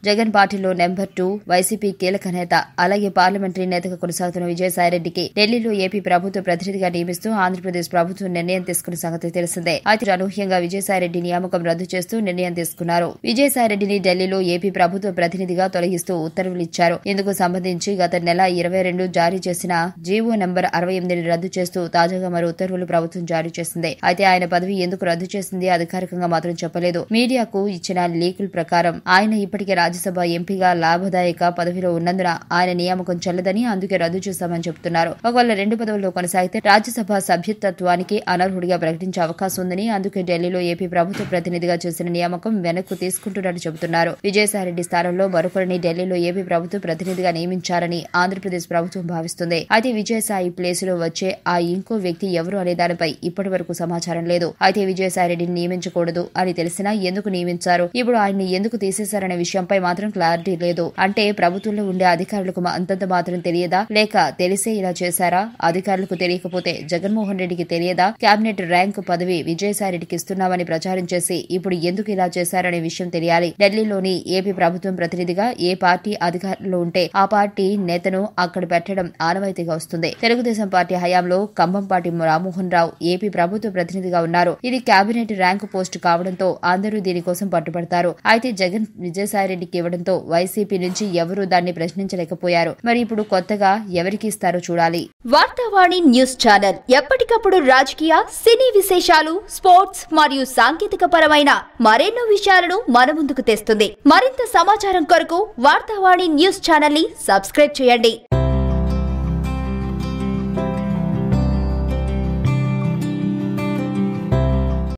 జగన్ పార్టీలో number two YCP కీలక నేత అలాగే పార్లమెంటరీ నేతగా కొనసాగుతున్న విజయసాయిరెడ్డికి ఢిల్లీలో ఏపీ ప్రభుత్వ ప్రతినిధిగా నియమిస్తూ ఆంధ్రప్రదేశ్ ప్రభుత్వం నిర్ణయం తీసుకున్న సంగతి తెలిసిందే అయితే అనూహ్యంగా విజయసాయిరెడ్డి నియామకం రద్దు చేస్తూ నిర్ణయం తీసుకున్నారు విజయసాయిరెడ్డిని ఢిల్లీలో ఏపీ ప్రభుత్వ ప్రతినిధిగా తొలగిస్తూ ఉత్తర్వులు ఇచ్చారు ఇందుకు సంబంధించి గత నెల ఇరవై రెండు జారీ చేసిన జీవో నంబర్ అరవై ఎనిమిదిని రద్దు చేస్తూ తాజాగా మరో ఉత్తర్వులు ప్రభుత్వం జారీ చేసింది అయితే ఆయన పదవి ఎందుకు రద్దు చేసింది అధికారికంగా మాత్రం చెప్పలేదు మీడియాకు ఇచ్చిన లీకుల ప్రకారం ఆయన ఇప్పటికే రాజ్యసభ ఎంపీగా లాభదాయక పదవిలో ఉన్నందున ఆయన నియామకం చెల్లదని అందుకే రద్దు చేశామని చెబుతున్నారు ఒకవేళ రెండు పదవుల్లో కొనసాగితే రాజ్యసభ సభ్యత్వానికి అనర్హుడిగా ప్రకటించే అవకాశం ఉందని అందుకే ఢిల్లీలో ఏపీ ప్రభుత్వ ప్రతినిధిగా చేసిన నియామకం వెనక్కు తీసుకుంటున్నట్టు చెబుతున్నారు విజయసాయిరెడ్డి స్థానంలో మరొకరిని ఢిల్లీలో ఏపీ ప్రభుత్వ ప్రతినిధిగా నియమించారని ఆంధ్రప్రదేశ్ ప్రభుత్వం భావిస్తుంది అయితే విజయసాయి ప్లేస్ లో వచ్చే ఆ ఇంకో వ్యక్తి ఎవరు అనే దానిపై ఇప్పటి వరకు సమాచారం లేదు అయితే విజయసాయిరెడ్డిని నియమించకూడదు అని తెలిసినా ఎందుకు నియమించారు ఇప్పుడు ఆయన్ని ఎందుకు తీసేశారనే విషయంపై మాత్రం క్లారిటీ లేదు అంటే ప్రభుత్వంలో ఉండే అధికారులకు మా- అంతంత మాత్రం తెలియదా లేక తెలిసే ఇలా చేశారా అధికారులకు తెలియకపోతే జగన్మోహన్ రెడ్డికి తెలియదా కేబినెట్ ర్యాంకు పదవి విజయసాయిరెడ్డికి ఇస్తున్నామని ప్రచారం చేసి ఇప్పుడు ఎందుకు ఇలా చేశారనే విషయం తెలియాలి ఢిల్లీలోని ఏపీ ప్రభుత్వం ప్రతినిధిగా ఏ పార్టీ అధికారంలో ఉంటే ఆ పార్టీ నేతను అక్కడ పెట్టడం ఆనవాయితీగా వస్తుంది తెలుగుదేశం పార్టీ హయాంలో కంభంపాటి రామ్మోహన్ రావు ఏపీ ప్రభుత్వ ప్రతినిధిగా ఉన్నారు ఇది కేబినెట్ ర్యాంకు పోస్టు కావడంతో అందరూ దీనికోసం పట్టుబడతారు అయితే జగన్ విజయసాయిరెడ్డికి ఇవ్వడంతో వైసీపీ నుంచి ఎవరూ దాన్ని ప్రశ్నించలేకపోయారు మరి ఇప్పుడు కొత్తగా ఎవరికి ఇస్తారో చూడాలి వార్తావాణి న్యూస్ ఛానల్ ఎప్పటికప్పుడు రాజకీయ సినీ విశేషాలు స్పోర్ట్స్ మరియు సాంకేతిక పరమైన మరెన్నో విషయాలను మన ముందుకు తెస్తుంది మరింత సమాచారం కొరకు వార్తావాణి న్యూస్ ఛానల్ ని సబ్స్క్రైబ్ చేయండి